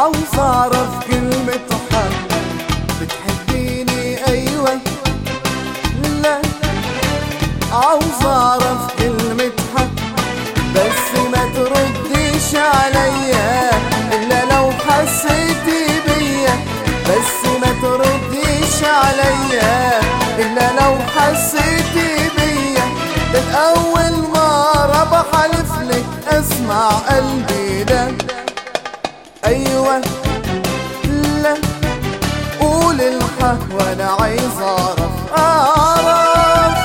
عاوز اعرف كلمة حب بتحبيني ايوه لا عاوز اعرف كلمة حب بس ما ترديش عليا الا لو حسيتي بيا بس ما ترديش عليا الا لو حسيتي بيا ده الاول مرة بحلف لك اسمع قلبي ده ايوه لا قول الحق وانا عايز اعرف اعرف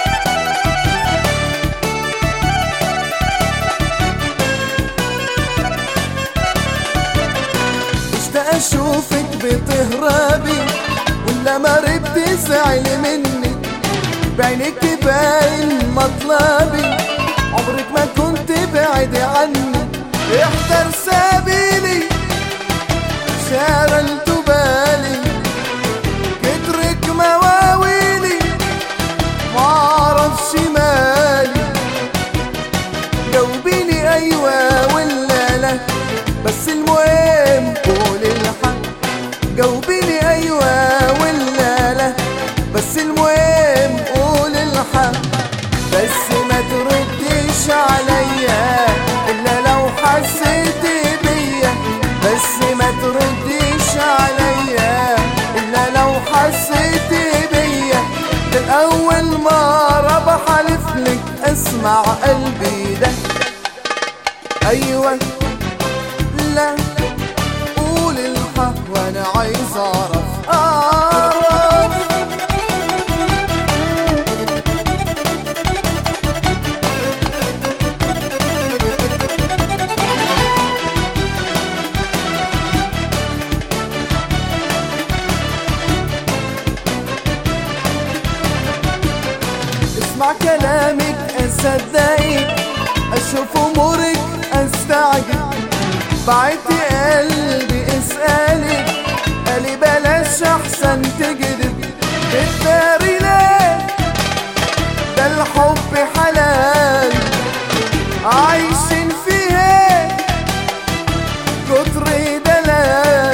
اشتاق اشوفك بتهربي ولا مريت تزعلي مني بعينك باين مطلبي عمرك ما كنت بعيدي عني احضر سبيلي شغلت بالي كترك مواويلي معرفش مالي جاوبيني ايوه ولا لا بس المهم قول الحق جاوبيني ايوه ولا لا بس المهم قول الحق بس ما ترديش عليا الا لو حسيت بيا بس ما ترديش عليا الا لو حسيت بيا ده الاول مرة بحلف لك اسمع قلبي ده ايوه لا قول الحق وانا عايز اعرف اعرف اسمع كلامك اصدقك اشوف امورك استعجب بعت قلبي اسألك قالي بلاش احسن تكذب بتداري ليه ده الحب حلال عايشين فيه كتر دلال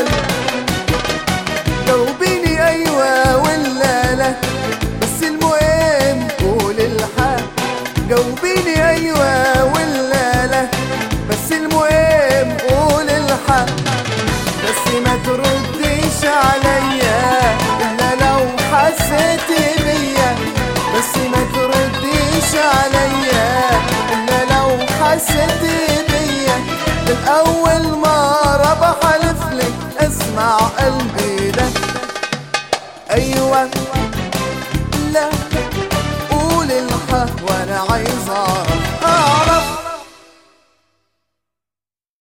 جاوبيني ايوه ولا لا بس المهم قول الحق جاوبيني ايوه ولا لا بس المهم قول الحق بس ما ترديش عليا الا لو حسيت بيا بس ما ترديش عليا الا لو حسيت بيا الاول مرة بحلف لك اسمع قلبي ده ايوه لا قول الحق وانا عايز اعرف